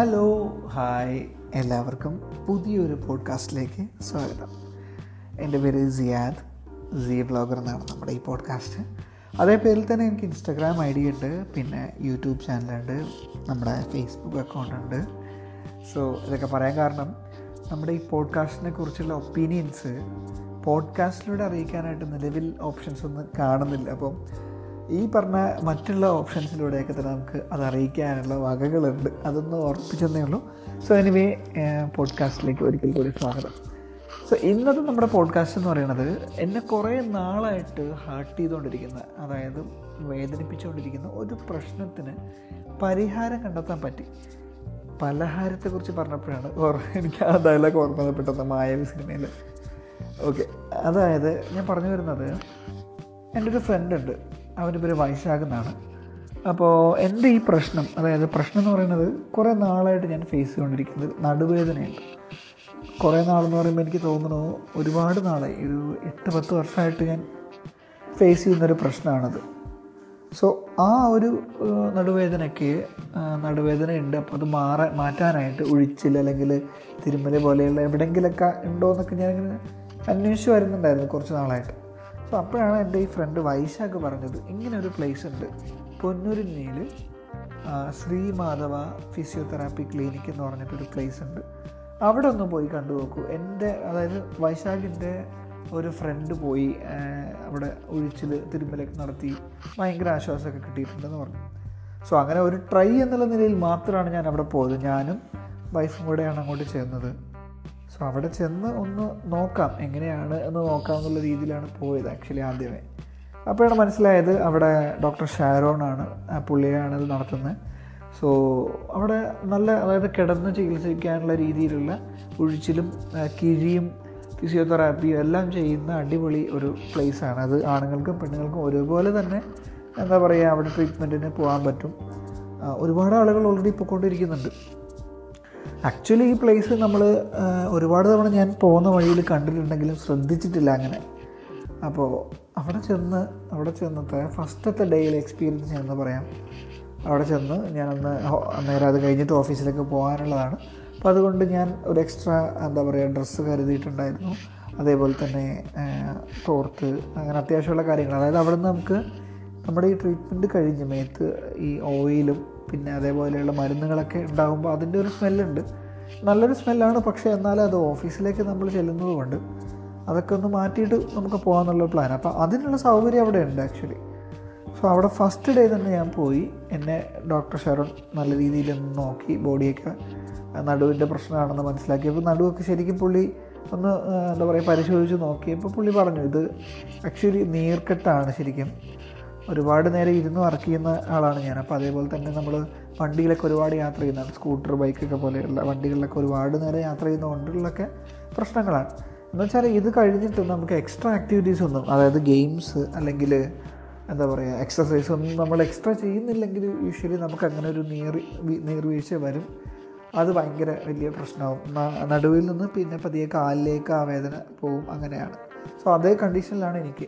hello hi എല്ലാവർക്കും പുതിയൊരു പോഡ്കാസ്റ്റിലേക്ക് സ്വാഗതം എൻ്റെ പേര് സിയാദ് സി വ്ളോഗർ എന്നാണ് നമ്മുടെ ഈ പോഡ്കാസ്റ്റ് അതേ പേരിൽ തന്നെ എനിക്ക് ഇൻസ്റ്റാഗ്രാം ഐ ഡി ഉണ്ട് പിന്നെ യൂട്യൂബ് ചാനലുണ്ട് നമ്മുടെ ഫേസ്ബുക്ക് അക്കൗണ്ട് ഉണ്ട് സോ ഇതൊക്കെ പറയാൻ കാരണം നമ്മുടെ ഈ പോഡ്കാസ്റ്റിനെ കുറിച്ചുള്ള ഒപ്പീനിയൻസ് പോഡ്കാസ്റ്റിലൂടെ അറിയിക്കാനായിട്ട് നിലവിൽ ഓപ്ഷൻസ് ഒന്നും കാണുന്നില്ല അപ്പം ഈ പറഞ്ഞ മറ്റുള്ള ഓപ്ഷൻസിലൂടെയൊക്കെ തന്നെ നമുക്ക് അത് അറിയിക്കാനുള്ള വകകളുണ്ട് അതൊന്ന് ഓർപ്പിച്ചെന്നേ ഉള്ളൂ സോ എനിവേ പോഡ്കാസ്റ്റിലേക്ക് ഒരിക്കൽ കൂടി സ്വാഗതം സോ ഇന്നത്തെ നമ്മുടെ പോഡ്കാസ്റ്റ് എന്ന് പറയുന്നത് എന്നെ കുറേ നാളായിട്ട് ഹാർട്ട് ചെയ്തുകൊണ്ടിരിക്കുന്ന അതായത് വേദനിപ്പിച്ചുകൊണ്ടിരിക്കുന്ന ഒരു പ്രശ്നത്തിന് പരിഹാരം കണ്ടെത്താൻ പറ്റി പലഹാരത്തെക്കുറിച്ച് പറഞ്ഞപ്പോഴാണ് ഓർ- എനിക്ക് ആ ഡയലോഗ് ഓർമ്മ പെട്ടെന്ന് മായാവി സിനിമയിൽ ഓക്കെ അതായത് ഞാൻ പറഞ്ഞു വരുന്നത് എൻ്റെ ഒരു ഫ്രണ്ട് ഉണ്ട് അവൻ്റെ പേര് വൈശാഖ് എന്നാണ് അപ്പോൾ എൻ്റെ ഈ പ്രശ്നം അതായത് പ്രശ്നം എന്ന് പറയുന്നത് കുറേ നാളായിട്ട് ഞാൻ ഫേസ് ചെയ്തുകൊണ്ടിരിക്കുന്നത് നടുവേദനയുണ്ട് കുറേ നാളെന്ന് പറയുമ്പോൾ എനിക്ക് തോന്നുന്നു ഒരുപാട് നാളായി ഒരു എട്ട് പത്ത് വർഷമായിട്ട് ഞാൻ ഫേസ് ചെയ്യുന്നൊരു പ്രശ്നമാണത് സോ ആ ഒരു ഏഹ്, നടുവേദനയ്ക്ക് ആ, നടുവേദനയുണ്ട് അപ്പോൾ അത് മാറ മാറ്റാനായിട്ട് ഉഴിച്ചിൽ അല്ലെങ്കിൽ തിരുമല പോലെയുള്ള എവിടെയെങ്കിലൊക്കെ ഉണ്ടോ എന്നൊക്കെ ഞാനിങ്ങനെ അന്വേഷിച്ച് വരുന്നുണ്ടായിരുന്നു കുറച്ച് നാളായിട്ട് സോ അപ്പോഴാണ് എൻ്റെ ഈ ഫ്രണ്ട് വൈശാഖ് പറഞ്ഞത് ഇങ്ങനെ ഒരു പ്ലേസ് ഉണ്ട് പൊന്നൂരിൽ ശ്രീ മാധവ ഫിസിയോതെറാപ്പി ക്ലിനിക്ക് എന്ന് പറഞ്ഞിട്ടൊരു പ്ലേസ് ഉണ്ട് അവിടെ ഒന്ന് പോയി കണ്ടു നോക്കൂ എൻ്റെ അതായത് വൈശാഖിൻ്റെ ഒരു ഫ്രണ്ട് പോയി ആ, അവിടെ ഒഴിച്ചിൽ തിരുമലൊക്കെ നടത്തി ഭയങ്കര ആശ്വാസമൊക്കെ കിട്ടിയിട്ടുണ്ടെന്ന് പറഞ്ഞു സോ അങ്ങനെ ഒരു ട്രൈ എന്നുള്ള നിലയിൽ മാത്രമാണ് ഞാൻ അവിടെ പോയത് ഞാനും വൈഫും കൂടെയാണ് അങ്ങോട്ട് ചെന്നത് സോ അവിടെ ചെന്ന് ഒന്ന് നോക്കാം എങ്ങനെയാണ് എന്ന് നോക്കാം എന്നുള്ള രീതിയിലാണ് പോയത് ആക്ച്വലി ആദ്യമേ അപ്പോഴാണ് മനസ്സിലായത് അവിടെ ഡോക്ടർ ഷാരോൺ ആണ് ആ പുള്ളിയാണ് ഇത് നടത്തുന്നത് സോ അവിടെ നല്ല അതായത് കിടന്ന് ചികിത്സിക്കാനുള്ള രീതിയിലുള്ള ഒഴിച്ചിലും ആ, കിഴിയും ഫിസിയോതെറാപ്പിയും എല്ലാം ചെയ്യുന്ന അടിപൊളി ഒരു പ്ലേസാണ് അത് ആണുങ്ങൾക്കും പെണ്ണുങ്ങൾക്കും ഒരുപോലെ തന്നെ എന്താ പറയുക അവിടെ ട്രീറ്റ്മെൻറ്റിന് പോകാൻ പറ്റും ആ, ഒരുപാട് ആളുകൾ ഓൾറെഡി പോയിക്കൊണ്ടിരിക്കുന്നുണ്ട് ആക്ച്വലി ഈ പ്ലേസ് നമ്മൾ ഒരുപാട് തവണ ഞാൻ പോകുന്ന വഴിയിൽ കണ്ടിട്ടുണ്ടെങ്കിലും ശ്രദ്ധിച്ചിട്ടില്ല അങ്ങനെ അപ്പോൾ അവിടെ ചെന്ന് അവിടെ ചെന്നത്തെ ഫസ്റ്റത്തെ ഡേയിൽ എക്സ്പീരിയൻസ് ഞാനെന്ന് പറയാം അവിടെ ചെന്ന് ഞാനന്ന് ഹോ- അന്നേരം അത് കഴിഞ്ഞിട്ട് ഓഫീസിലേക്ക് പോകാനുള്ളതാണ് അപ്പോൾ അതുകൊണ്ട് ഞാൻ ഒരു എക്സ്ട്രാ എന്താ പറയുക ഡ്രസ്സ് കരുതിയിട്ടുണ്ടായിരുന്നു അതേപോലെ തന്നെ ആ, തോർത്ത് അങ്ങനെ അത്യാവശ്യമുള്ള കാര്യങ്ങൾ അതായത് അവിടെ നിന്ന് നമുക്ക് നമ്മുടെ ഈ ട്രീറ്റ്മെൻറ്റ് കഴിഞ്ഞ് മേത്ത് ഈ ഓയിലും പിന്നെ അതേപോലെയുള്ള മരുന്നുകളൊക്കെ ഉണ്ടാകുമ്പോൾ അതിൻ്റെ ഒരു സ്മെല്ലുണ്ട് നല്ലൊരു സ്മെല്ലാണ് പക്ഷേ എന്നാലും അത് ഓഫീസിലേക്ക് നമ്മൾ ചെല്ലുന്നത് കൊണ്ട് അതൊക്കെ ഒന്ന് മാറ്റിയിട്ട് നമുക്ക് പോകാമെന്നുള്ള പ്ലാൻ അപ്പോൾ അതിനുള്ള സൗകര്യം അവിടെ ഉണ്ട് ആക്ച്വലി സോ അവിടെ ഫസ്റ്റ് ഡേ തന്നെ ഞാൻ പോയി എന്നെ ഡോക്ടർ ഷെറൺ നല്ല രീതിയിൽ ഒന്ന് നോക്കി ബോഡിയൊക്കെ നടുവിൻ്റെ പ്രശ്നമാണെന്ന് മനസ്സിലാക്കിയപ്പോൾ നടുവൊക്കെ ശരിക്കും പുള്ളി ഒന്ന് ആ, എന്താ പറയുക പരിശോധിച്ച് നോക്കിയപ്പോൾ പുള്ളി പറഞ്ഞു ഇത് ആക്ച്വലി നീർക്കെട്ടാണ് ശരിക്കും ഒരുപാട് നേരം ഇരുന്ന് വർക്ക് ചെയ്യുന്ന ആളാണ് ഞാൻ അപ്പോൾ അതേപോലെ തന്നെ നമ്മൾ വണ്ടിയിലൊക്കെ ഒരുപാട് യാത്ര ചെയ്യുന്നതാണ് സ്കൂട്ടർ ബൈക്കൊക്കെ പോലെയുള്ള വണ്ടികളിലൊക്കെ ഒരുപാട് നേരം യാത്ര ചെയ്യുന്ന കൊണ്ടുള്ളൊക്കെ പ്രശ്നങ്ങളാണ് എന്ന് വെച്ചാൽ ഇത് കഴിഞ്ഞിട്ട് നമുക്ക് എക്സ്ട്രാ ആക്ടിവിറ്റീസ് ഒന്നും അതായത് ഗെയിംസ് അല്ലെങ്കിൽ എന്താ പറയുക എക്സസൈസ് ഒന്നും നമ്മൾ എക്സ്ട്രാ ചെയ്യുന്നില്ലെങ്കിൽ യൂഷ്വലി നമുക്ക് അങ്ങനെ ഒരു നീർ നീർവീഴ്ച വരും അത് ഭയങ്കര വലിയ പ്രശ്നമാവും ന- നടുവിൽ നിന്ന് പിന്നെ പതിയെ കാലിലേക്ക് ആ വേദന പോവും അങ്ങനെയാണ് സോ അതേ കണ്ടീഷനിലാണ് എനിക്ക്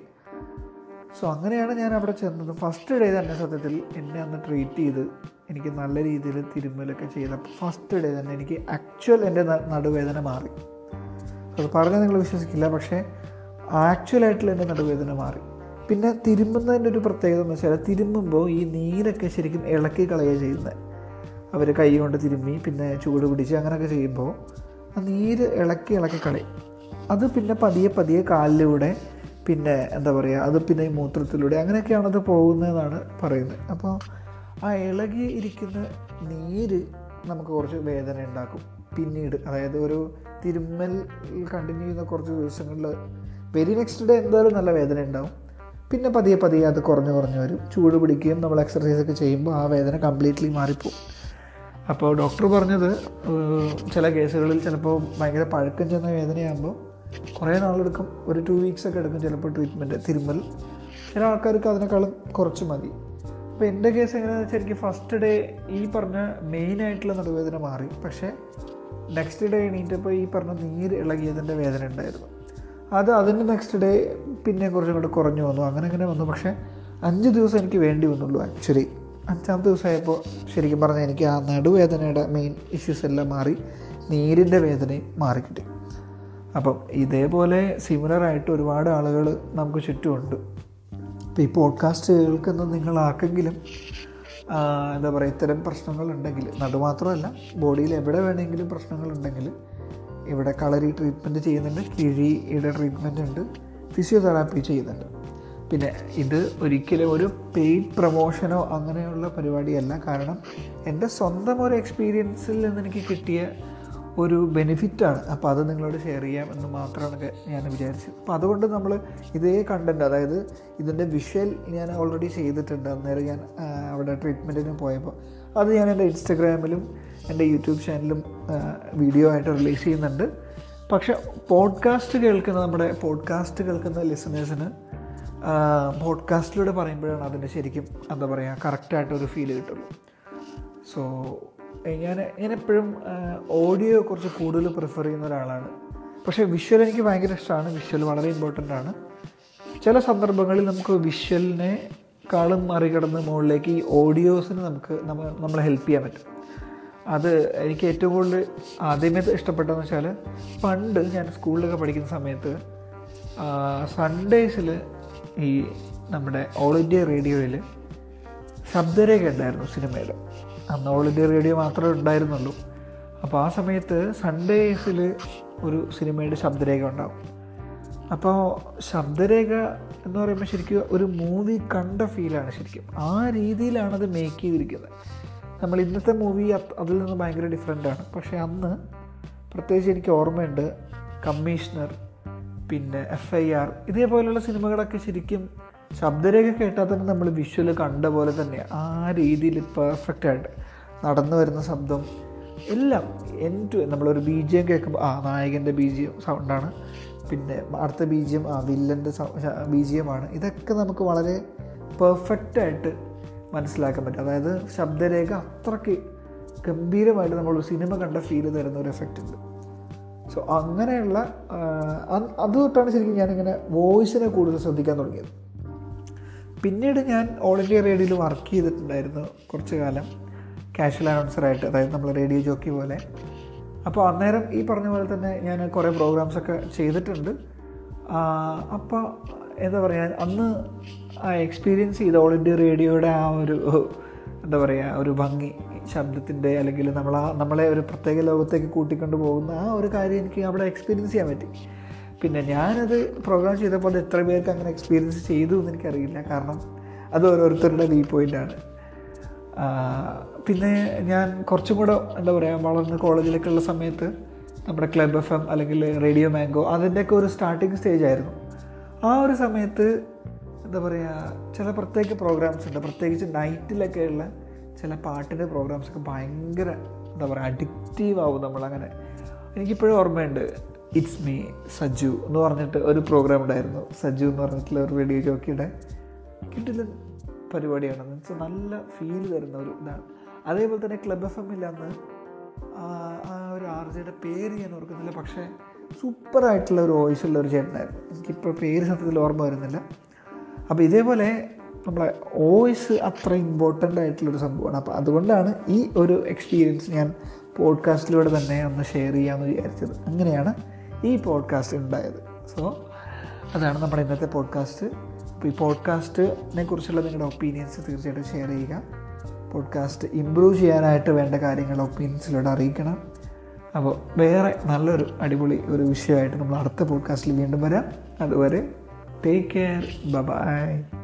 സോ അങ്ങനെയാണ് ഞാൻ അവിടെ ചെന്നത് ഫസ്റ്റ് ഡേ തന്നെ സത്യത്തിൽ എന്നെ അന്ന് ട്രീറ്റ് ചെയ്ത് എനിക്ക് നല്ല രീതിയിൽ തിരുമ്മലൊക്കെ ചെയ്തപ്പോൾ ഫസ്റ്റ് ഡേ തന്നെ എനിക്ക് ആക്ച്വൽ എൻ്റെ ന- നടുവേദന മാറി അത് പറഞ്ഞാൽ നിങ്ങൾ വിശ്വസിക്കില്ല പക്ഷേ ആക്ച്വലായിട്ടുള്ള എൻ്റെ നടുവേദന മാറി പിന്നെ തിരുമ്മുന്നതിൻ്റെ ഒരു പ്രത്യേകത എന്ന് വെച്ചാൽ തിരുമ്മുമ്പോൾ ഈ നീരൊക്കെ ശരിക്കും ഇളക്കി കളയുക ചെയ്യുന്നത് അവർ കൈ കൊണ്ട് തിരുമ്മി പിന്നെ ചൂട് പിടിച്ച് അങ്ങനെയൊക്കെ ചെയ്യുമ്പോൾ ആ നീര് ഇളക്കി ഇളക്കി കളയും അത് പിന്നെ പതിയെ പതിയെ കാലിലൂടെ പിന്നെ എന്താ പറയുക അത് പിന്നെ ഈ മൂത്രത്തിലൂടെ അങ്ങനെയൊക്കെയാണ് അത് പോകുന്നതെന്നാണ് പറയുന്നത് അപ്പോൾ ആ ഇളകി ഇരിക്കുന്ന നീര് നമുക്ക് കുറച്ച് വേദന ഉണ്ടാക്കും പിന്നീട് അതായത് ഒരു തിരുമ്മൽ കണ്ടിന്യൂ ചെയ്യുന്ന കുറച്ച് ദിവസങ്ങളിൽ വെരി നെക്സ്റ്റ് ഡേ എന്തായാലും നല്ല വേദന ഉണ്ടാവും പിന്നെ പതിയെ പതിയെ അത് കുറഞ്ഞു കുറഞ്ഞു വരും ചൂട് പിടിക്കുകയും നമ്മൾ എക്സർസൈസ് ഒക്കെ ചെയ്യുമ്പോൾ ആ വേദന കംപ്ലീറ്റ്ലി മാറിപ്പോവും അപ്പോൾ ഡോക്ടർ പറഞ്ഞത് ഏഹ്, ചില കേസുകളിൽ ചിലപ്പോൾ ഭയങ്കര പഴക്കം ചെന്ന വേദനയാകുമ്പോൾ കുറേ നാളെടുക്കും ഒരു ടു വീക്സ് ഒക്കെ എടുക്കും ചിലപ്പോൾ ട്രീറ്റ്മെൻറ്റ് തിരുമ്മൽ ചില ആൾക്കാർക്ക് അതിനേക്കാളും കുറച്ച് മതി അപ്പോൾ എൻ്റെ കേസ് എങ്ങനെയാണെന്ന് വെച്ചാൽ എനിക്ക് ഫസ്റ്റ് ഡേ ഈ പറഞ്ഞ മെയിൻ ആയിട്ടുള്ള നടുവേദന മാറി പക്ഷേ നെക്സ്റ്റ് ഡേ എണീറ്റപ്പോൾ ഈ പറഞ്ഞ നീര് ഇളകിയതിൻ്റെ വേദന ഉണ്ടായിരുന്നു അത് അതിൻ്റെ നെക്സ്റ്റ് ഡേ പിന്നെ കുറച്ചും കൂടെ കുറഞ്ഞു വന്നു അങ്ങനെ അങ്ങനെ വന്നു പക്ഷേ അഞ്ച് ദിവസം എനിക്ക് വേണ്ടി വന്നുള്ളൂ ആക്ച്വലി അഞ്ചാമത്തെ ദിവസമായപ്പോൾ ശരിക്കും പറഞ്ഞാൽ എനിക്ക് ആ നടുവേദനയുടെ മെയിൻ ഇഷ്യൂസ് എല്ലാം മാറി നീരിൻ്റെ വേദനയും മാറിക്കിട്ടി അപ്പം ഇതേപോലെ സിമിലറായിട്ട് ഒരുപാട് ആളുകൾ നമുക്ക് ചുറ്റുമുണ്ട് ഇപ്പോൾ ഈ പോഡ്കാസ്റ്റ് കേൾക്കുന്ന നിങ്ങൾ ആർക്കെങ്കിലും ആ, എന്താ പറയുക ഇത്തരം പ്രശ്നങ്ങളുണ്ടെങ്കിൽ നടുമാത്രമല്ല ബോഡിയിൽ എവിടെ വേണമെങ്കിലും പ്രശ്നങ്ങളുണ്ടെങ്കിൽ ഇവിടെ കളരി ട്രീറ്റ്മെൻറ്റ് ചെയ്യുന്നുണ്ട് കിഴിയുടെ ട്രീറ്റ്മെൻറ്റ് ഉണ്ട് ഫിസിയോതെറാപ്പി ചെയ്യുന്നുണ്ട് പിന്നെ ഇത് ഒരിക്കലും ഒരു പെയ്ഡ് പ്രൊമോഷനോ അങ്ങനെയുള്ള പരിപാടിയല്ല കാരണം എൻ്റെ സ്വന്തം ഒരു എക്സ്പീരിയൻസിൽ നിന്ന് എനിക്ക് കിട്ടിയ ഒരു ബെനിഫിറ്റാണ് അപ്പോൾ അത് നിങ്ങളോട് ഷെയർ ചെയ്യാം എന്ന് മാത്രമാണ് ഞാൻ വിചാരിച്ചത് അപ്പോൾ അതുകൊണ്ട് നമ്മൾ ഇതേ കണ്ടൻറ്റ് അതായത് ഇതിൻ്റെ വിഷ്വൽ ഞാൻ ഓൾറെഡി ചെയ്തിട്ടുണ്ട് അന്നേരം ഞാൻ ആ, അവിടെ ട്രീറ്റ്മെൻറ്റിന് പോയപ്പോൾ അത് ഞാൻ എൻ്റെ ഇൻസ്റ്റഗ്രാമിലും എൻ്റെ യൂട്യൂബ് ചാനലിലും വീഡിയോ ആയിട്ട് റിലീസ് ചെയ്യുന്നുണ്ട് പക്ഷെ പോഡ്കാസ്റ്റ് കേൾക്കുന്ന നമ്മുടെ പോഡ്കാസ്റ്റ് കേൾക്കുന്ന ലിസണേഴ്സിന് പോഡ്കാസ്റ്റിലൂടെ പറയുമ്പോഴാണ് അതിൻ്റെ ശരിക്കും എന്താ പറയുക കറക്റ്റായിട്ടൊരു ഫീൽ കിട്ടുള്ളൂ സോ ഞാൻ ഞാൻ എപ്പോഴും ഓഡിയോ കുറച്ച് കൂടുതൽ പ്രിഫർ ചെയ്യുന്ന ഒരാളാണ് പക്ഷേ വിഷ്വൽ എനിക്ക് ഭയങ്കര ഇഷ്ടമാണ് വിഷ്വൽ വളരെ ഇമ്പോർട്ടൻ്റ് ആണ് ചില സന്ദർഭങ്ങളിൽ നമുക്ക് വിഷ്വലിനെക്കാളും മറികടന്ന് മുകളിലേക്ക് ഈ ഓഡിയോസിന് നമുക്ക് നമ്മൾ നമ്മളെ ഹെൽപ്പ് ചെയ്യാൻ പറ്റും അത് എനിക്ക് ഏറ്റവും കൂടുതൽ ആദ്യമേ ഇഷ്ടപ്പെട്ടതെന്ന് വെച്ചാൽ പണ്ട് ഞാൻ സ്കൂളിലൊക്കെ പഠിക്കുന്ന സമയത്ത് സൺഡേസിൽ ഈ നമ്മുടെ ഓൾ ഇന്ത്യ റേഡിയോയിൽ ശബ്ദരേഖ ഉണ്ടായിരുന്നു സിനിമയുടെ അന്ന് ഓൾ ഇന്ത്യ റേഡിയോ മാത്രമേ ഉണ്ടായിരുന്നുള്ളൂ അപ്പോൾ ആ സമയത്ത് സൺഡേസിൽ ഒരു സിനിമയുടെ ശബ്ദരേഖ ഉണ്ടാവും അപ്പോൾ ശബ്ദരേഖ എന്ന് പറയുമ്പോൾ ശരിക്കും ഒരു മൂവി കണ്ട ഫീലാണ് ശരിക്കും ആ രീതിയിലാണ് അത് മേക്ക് ചെയ്തിരിക്കുന്നത് നമ്മൾ ഇന്നത്തെ മൂവി അതിൽ നിന്ന് ഭയങ്കര ഡിഫറെൻ്റ് ആണ് പക്ഷേ അന്ന് പ്രത്യേകിച്ച് എനിക്ക് ഓർമ്മയുണ്ട് കമ്മീഷണർ പിന്നെ എഫ് ഐ ആർ ഇതേപോലെയുള്ള സിനിമകളൊക്കെ ശരിക്കും ശബ്ദരേഖ കേട്ടാൽ തന്നെ നമ്മൾ വിഷ്വൽ കണ്ട പോലെ തന്നെ ആ രീതിയിൽ പെർഫെക്റ്റ് ആയിട്ട് നടന്നു വരുന്ന ശബ്ദം എല്ലാം എൻ ടു നമ്മളൊരു ബി ജി എം കേൾക്കുമ്പോൾ ആ നായകൻ്റെ ബി ജി എം സൗണ്ടാണ് പിന്നെ അടുത്ത ബി ജി എം ആ വില്ലൻ്റെ ബി ജി എം ആണ് ഇതൊക്കെ നമുക്ക് വളരെ പെർഫെക്റ്റായിട്ട് മനസ്സിലാക്കാൻ പറ്റും അതായത് ശബ്ദരേഖ അത്രയ്ക്ക് ഗംഭീരമായിട്ട് നമ്മളൊരു സിനിമ കണ്ട ഫീൽ തരുന്ന ഒരു എഫക്റ്റ് ഉണ്ട് സോ അങ്ങനെയുള്ള ആ, അത് അത് തൊട്ടാണ് ശരിക്കും ഞാനിങ്ങനെ വോയിസിനെ കൂടുതൽ ശ്രദ്ധിക്കാൻ തുടങ്ങിയത് പിന്നീട് ഞാൻ ഓൾ ഇന്ത്യ റേഡിയോയിൽ വർക്ക് ചെയ്തിട്ടുണ്ടായിരുന്നു കുറച്ച് കാലം കാഷ്വൽ അനൗൺസറായിട്ട് അതായത് നമ്മൾ റേഡിയോ ജോക്കി പോലെ അപ്പോൾ അന്നേരം ഈ പറഞ്ഞ പോലെ തന്നെ ഞാൻ കുറേ പ്രോഗ്രാംസൊക്കെ ചെയ്തിട്ടുണ്ട് അപ്പോൾ എന്താ പറയുക അന്ന് ആ എക്സ്പീരിയൻസ് ചെയ്ത ഓൾ ഇന്ത്യ റേഡിയോയുടെ ആ ഒരു എന്താ പറയുക ഒരു ഭംഗി ശബ്ദത്തിൻ്റെ അല്ലെങ്കിൽ നമ്മൾ ആ നമ്മളെ ഒരു പ്രത്യേക ലോകത്തേക്ക് കൂട്ടിക്കൊണ്ട് പോകുന്ന ആ ഒരു കാര്യം എനിക്ക് അവിടെ എക്സ്പീരിയൻസ് ചെയ്യാൻ പറ്റി പിന്നെ ഞാനത് പ്രോഗ്രാം ചെയ്തപ്പോൾ അത് എത്ര പേർക്ക് അങ്ങനെ എക്സ്പീരിയൻസ് ചെയ്തു എന്ന് എനിക്കറിയില്ല കാരണം അത് ഓരോരുത്തരുടെ വ്യൂ പോയിൻ്റാണ് പിന്നെ ഞാൻ കുറച്ചും കൂടെ എന്താ പറയുക വളർന്ന് കോളേജിലൊക്കെ ഉള്ള സമയത്ത് നമ്മുടെ ക്ലബ് എഫ് എം അല്ലെങ്കിൽ റേഡിയോ മാംഗോ അതിൻ്റെയൊക്കെ ഒരു സ്റ്റാർട്ടിങ് സ്റ്റേജ് ആയിരുന്നു ആ ഒരു സമയത്ത് എന്താ പറയുക ചില പ്രത്യേക പ്രോഗ്രാംസ് ഉണ്ട് പ്രത്യേകിച്ച് നൈറ്റിലൊക്കെയുള്ള ചില പാട്ടിൻ്റെ പ്രോഗ്രാംസൊക്കെ ഭയങ്കര എന്താ പറയുക അഡിക്റ്റീവ് ആവും നമ്മളങ്ങനെ എനിക്കിപ്പോഴും ഓർമ്മയുണ്ട് ഇറ്റ്സ് മീ സജ്ജു എന്ന് പറഞ്ഞിട്ട് ഒരു പ്രോഗ്രാം ഉണ്ടായിരുന്നു സജ്ജു എന്ന് പറഞ്ഞിട്ടുള്ള ഒരു റേഡിയോ ജോക്കിയുടെ കിട്ടില്ല പരിപാടിയാണ് മീൻസ് നല്ല ഫീൽ തരുന്ന ഒരു ഇതാണ് അതേപോലെ തന്നെ ക്ലബ് എഫ് എമ്മിൽ അന്ന് ആ ആ ഒരു ആർ ജെയുടെ പേര് ഞാൻ ഓർക്കുന്നില്ല പക്ഷേ സൂപ്പറായിട്ടുള്ള ഒരു വോയിസ് ഉള്ള ഒരു ചേട്ടനായിരുന്നു എനിക്കിപ്പോൾ പേര് സത്യത്തിൽ ഓർമ്മ വരുന്നില്ല അപ്പോൾ ഇതേപോലെ നമ്മളെ വോയിസ് അത്ര ഇമ്പോർട്ടൻ്റ് ആയിട്ടുള്ളൊരു സംഭവമാണ് അപ്പോൾ അതുകൊണ്ടാണ് ഈ ഒരു എക്സ്പീരിയൻസ് ഞാൻ പോഡ്കാസ്റ്റിലൂടെ തന്നെ ഒന്ന് ഷെയർ ചെയ്യാമെന്ന് വിചാരിച്ചത് അങ്ങനെയാണ് ഈ പോഡ്കാസ്റ്റ് ഉണ്ടായത് സോ അതാണ് നമ്മുടെ ഇന്നത്തെ പോഡ്കാസ്റ്റ് അപ്പോൾ ഈ പോഡ്കാസ്റ്റിനെ കുറിച്ചുള്ള നിങ്ങളുടെ ഒപ്പീനിയൻസ് തീർച്ചയായിട്ടും ഷെയർ ചെയ്യുക പോഡ്കാസ്റ്റ് ഇമ്പ്രൂവ് ചെയ്യാനായിട്ട് വേണ്ട കാര്യങ്ങൾ ഒപ്പീനിയൻസിലൂടെ അറിയിക്കണം അപ്പോൾ വേറെ നല്ലൊരു അടിപൊളി ഒരു വിഷയമായിട്ട് നമ്മൾ അടുത്ത പോഡ്കാസ്റ്റിൽ വീണ്ടും വരാം അതുവരെ ടേക്ക് കെയർ ബൈ